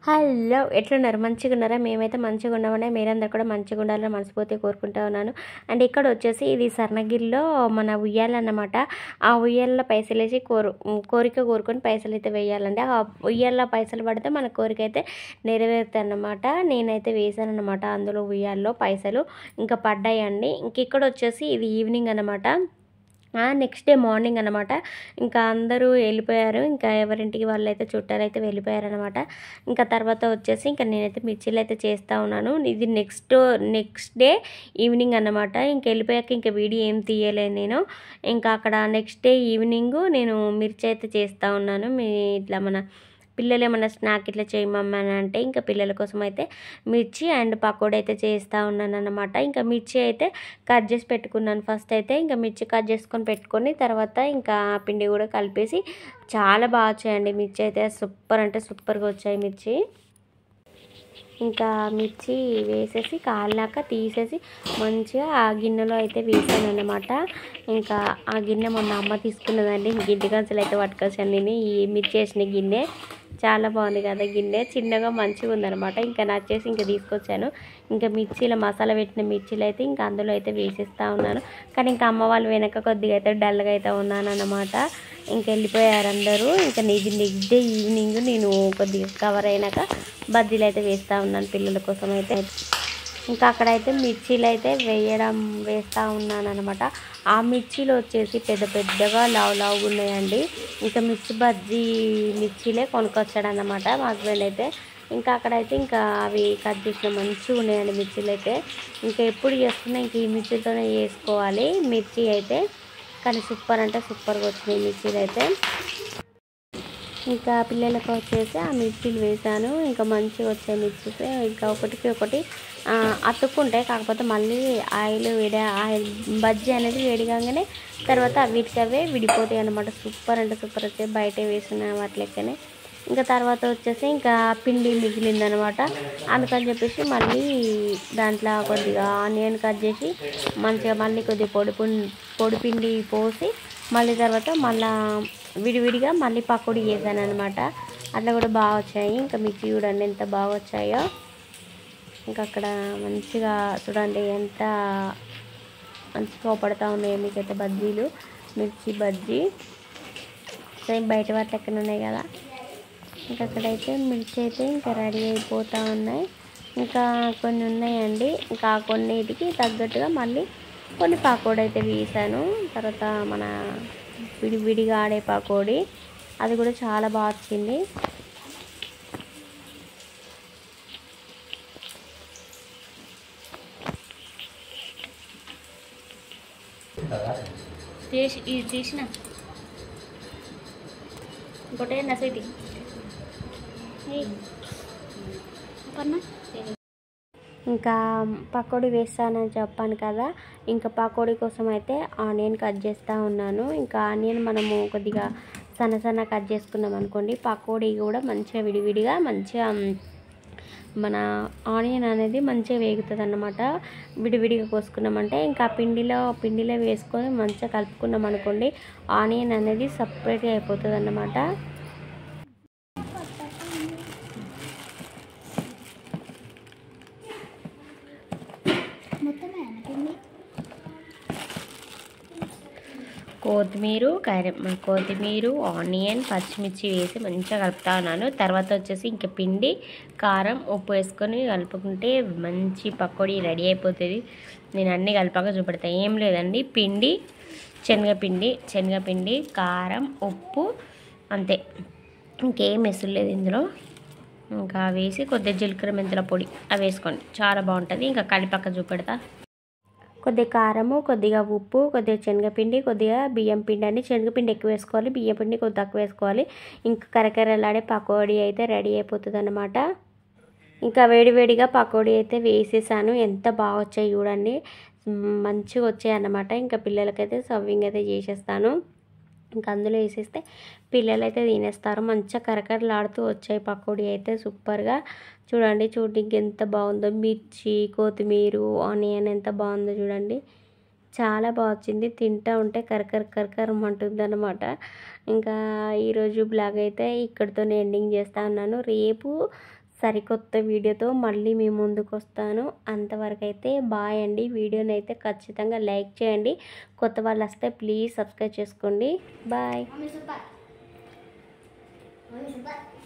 hello ఎట్లున్నారు మంచిగా ఉన్నారా మేమైతే మంచిగా ఉన్నామని మీరందరూ కూడా మంచిగా ఉండాలని మనస్ఫూర్తిగా కోరుకుంటా ఉన్నాను అండ్ ఇక్కడ వచ్చేసి ఇది సర్ణగిరిలో మన ఉయ్యాల అన్నమాట ఆ ఉయ్యాల పైసలు వేసి కోరు కోరిక కోరుకొని పైసలు అయితే వేయాలండి ఆ ఉయ్యాల పైసలు పడితే మన కోరిక అయితే నెరవేరుతాయి అన్నమాట నేనైతే వేసాను అనమాట అందులో ఉయ్యాల్లో పైసలు ఇంకా పడ్డాయండి ఇంక ఇక్కడ వచ్చేసి ఇది ఈవినింగ్ అనమాట నెక్స్ట్ డే మార్నింగ్ అనమాట ఇంకా అందరూ వెళ్ళిపోయారు ఇంకా ఎవరింటికి వాళ్ళు అయితే చుట్టాలు అయితే వెళ్ళిపోయారనమాట ఇంకా తర్వాత వచ్చేసి ఇంకా నేనైతే మిర్చీలు అయితే చేస్తూ ఉన్నాను ఇది నెక్స్ట్ నెక్స్ట్ డే ఈవినింగ్ అనమాట ఇంక వెళ్ళిపోయాక ఇంకా వీడియో ఏం తీయలేదు నేను ఇంకా అక్కడ నెక్స్ట్ డే ఈవినింగ్ నేను మిర్చి అయితే చేస్తూ ఉన్నాను మీ ఇట్లా మన పిల్లలు ఏమన్నా స్నాక్ ఇట్లా చేయమమ్మా అని అంటే ఇంకా పిల్లల కోసం అయితే మిర్చి అండ్ పకోడీ అయితే చేస్తూ ఉన్నాను అనమాట ఇంకా మిర్చి అయితే కట్ చేసి పెట్టుకున్నాను ఫస్ట్ అయితే ఇంకా మిర్చి కట్ చేసుకొని పెట్టుకొని తర్వాత ఇంకా పిండి కూడా కలిపేసి చాలా బాగా వచ్చాయండి మిర్చి అయితే సూపర్ అంటే సూపర్గా వచ్చాయి మిర్చి ఇంకా మిర్చి వేసేసి కాలాక తీసేసి మంచిగా ఆ గిన్నెలో అయితే వేసాను అనమాట ఇంకా ఆ గిన్నె మొన్న అమ్మ తీసుకున్నదండి గిన్నె కంచెలు అయితే పట్టుకొచ్చాను నేను ఈ మిర్చి వేసిన గిన్నె చాలా బాగుంది కదా గిన్నె చిన్నగా మంచిగా ఉందనమాట ఇంకా నచ్చేసి ఇంకా తీసుకొచ్చాను ఇంకా మిర్చీలో మసాలా పెట్టిన మిర్చీలు అయితే ఇంకా అందులో అయితే వేసేస్తూ ఉన్నాను కానీ ఇంకా అమ్మ వాళ్ళు వెనక కొద్దిగా అయితే డల్గా అయితే ఉన్నాను అనమాట ఇంక వెళ్ళిపోయారు అందరూ ఇంకా ఇది నెక్స్ట్ డే ఈవినింగ్ నేను కొద్దిగా కవర్ అయినాక బజ్జీలు అయితే వేస్తూ ఉన్నాను పిల్లల కోసం అయితే ఇంకా అక్కడైతే మిర్చీలు అయితే వేయడం వేస్తూ ఉన్నాను అనమాట ఆ మిర్చీలు వచ్చేసి పెద్ద పెద్దగా లావు లావుగా ఉన్నాయండి ఇంకా మిర్చి బజ్జీ మిర్చీలే కొనుక్కొచ్చాడు అనమాట మా హస్బెండ్ అయితే ఇంకా అక్కడైతే ఇంకా అవి కట్ చేసిన మంచిగా ఉన్నాయండి మిర్చీలు అయితే ఇంకా ఎప్పుడు చేసుకున్నా ఇంక ఈ మిర్చితోనే చేసుకోవాలి మిర్చి అయితే కానీ సూపర్ అంటే సూపర్గా వచ్చినాయి మిర్చీలు అయితే ఇంకా పిల్లలకు వచ్చేసి ఆ మిర్చీలు వేసాను ఇంకా మంచిగా వచ్చాయి మిర్చీస్ ఇంకా ఒకటికి ఒకటి అతుక్కుంటాయి కాకపోతే మళ్ళీ ఆయిల్ వేడి ఆయిల్ బజ్జీ అనేది వేడిగానే తర్వాత వీటికి అవే విడిపోతాయి అనమాట సూపర్ అంటే సూపర్ వచ్చాయి బయట వేసిన వాటి లెక్కనే ఇంకా తర్వాత వచ్చేసి ఇంకా పిండి మిగిలిందనమాట అందుకని చెప్పేసి మళ్ళీ దాంట్లో కొద్దిగా ఆనియన్ కట్ చేసి మంచిగా మళ్ళీ కొద్దిగా పొడి పొడి పిండి పోసి మళ్ళీ తర్వాత మళ్ళా విడివిడిగా మళ్ళీ పకోడీ చేశాను అనమాట అట్లా కూడా బాగా వచ్చాయి ఇంకా మిర్చి చూడండి ఎంత బాగా వచ్చాయో ఇంకా అక్కడ మంచిగా చూడండి ఎంత మంచిగా పడతా ఉన్నాయో మీకైతే బజ్జీలు మిర్చి బజ్జీ సేమ్ బయట వాటి ఎక్కడ ఉన్నాయి కదా ఇంకా అక్కడైతే మిర్చి అయితే ఇంకా రెడీ అయిపోతూ ఉన్నాయి ఇంకా కొన్ని ఉన్నాయండి ఇంకా కొన్నిటికి తగ్గట్టుగా మళ్ళీ కొన్ని పకోడీ అయితే వేసాను తర్వాత మన విడి విడిగా ఆడే పకోడీ అది కూడా చాలా బాగా వచ్చింది చేసి ఇది తీసిన ఇంకోటి నసైటి పన్నా ఇంకా పకోడీ వేస్తానని చెప్పాను కదా ఇంకా పకోడీ కోసం అయితే ఆనియన్ కట్ చేస్తూ ఉన్నాను ఇంకా ఆనియన్ మనము కొద్దిగా సన్న సన్న కట్ చేసుకున్నాం అనుకోండి పకోడీ కూడా మంచిగా విడివిడిగా మంచిగా మన ఆనియన్ అనేది మంచిగా వేగుతుంది అన్నమాట విడివిడిగా కోసుకున్నామంటే ఇంకా పిండిలో పిండిలో వేసుకొని మంచిగా కలుపుకున్నాం అనుకోండి ఆనియన్ అనేది సపరేట్గా అయిపోతుంది అన్నమాట కొత్తిమీర కరి కొత్తిమీర ఆనియన్ పచ్చిమిర్చి వేసి మంచిగా కలుపుతా ఉన్నాను తర్వాత వచ్చేసి ఇంకా పిండి కారం ఉప్పు వేసుకొని కలుపుకుంటే మంచి పకోడీ రెడీ అయిపోతుంది నేను అన్నీ కలిపాక చూపెడతాను ఏం లేదండి పిండి శనగపిండి శనగపిండి కారం ఉప్పు అంతే ఇంకేం వేసలేదు ఇందులో ఇంకా వేసి కొద్దిగా జీలకర్ర మెంతుల పొడి అవి వేసుకోండి చాలా బాగుంటుంది ఇంకా కలిపాక చూపెడతా కొద్దిగా కారము కొద్దిగా ఉప్పు కొద్దిగా శనగపిండి కొద్దిగా బియ్యం పిండి అని శనగపిండి ఎక్కువ వేసుకోవాలి బియ్యం పిండి కొద్దిగా తక్కువ వేసుకోవాలి ఇంకా కరకరలాడే పకోడీ అయితే రెడీ అయిపోతుంది అనమాట ఇంకా వేడివేడిగా పకోడీ అయితే వేసేసాను ఎంత బాగా వచ్చాయి చూడండి మంచిగా వచ్చాయి అన్నమాట ఇంకా పిల్లలకైతే సర్వింగ్ అయితే చేసేస్తాను ఇంకా అందులో వేసేస్తే పిల్లలు అయితే తినేస్తారు మంచిగా కరకరలాడుతూ వచ్చాయి పకోడీ అయితే సూపర్గా చూడండి చూడడానికి ఎంత బాగుందో మిర్చి కొత్తిమీర ఆనియన్ ఎంత బాగుందో చూడండి చాలా బాగా వచ్చింది తింటా ఉంటే కరకర కరకరం అంటుంది అనమాట ఇంకా ఈరోజు బ్లాగ్ అయితే ఇక్కడితోనే ఎండింగ్ చేస్తా ఉన్నాను రేపు సరికొత్త వీడియోతో మళ్ళీ మీ ముందుకు వస్తాను అంతవరకు అయితే బాయ్ అండి వీడియోని అయితే ఖచ్చితంగా లైక్ చేయండి కొత్త వాళ్ళు వస్తే ప్లీజ్ సబ్స్క్రైబ్ చేసుకోండి bye mummy super mummy super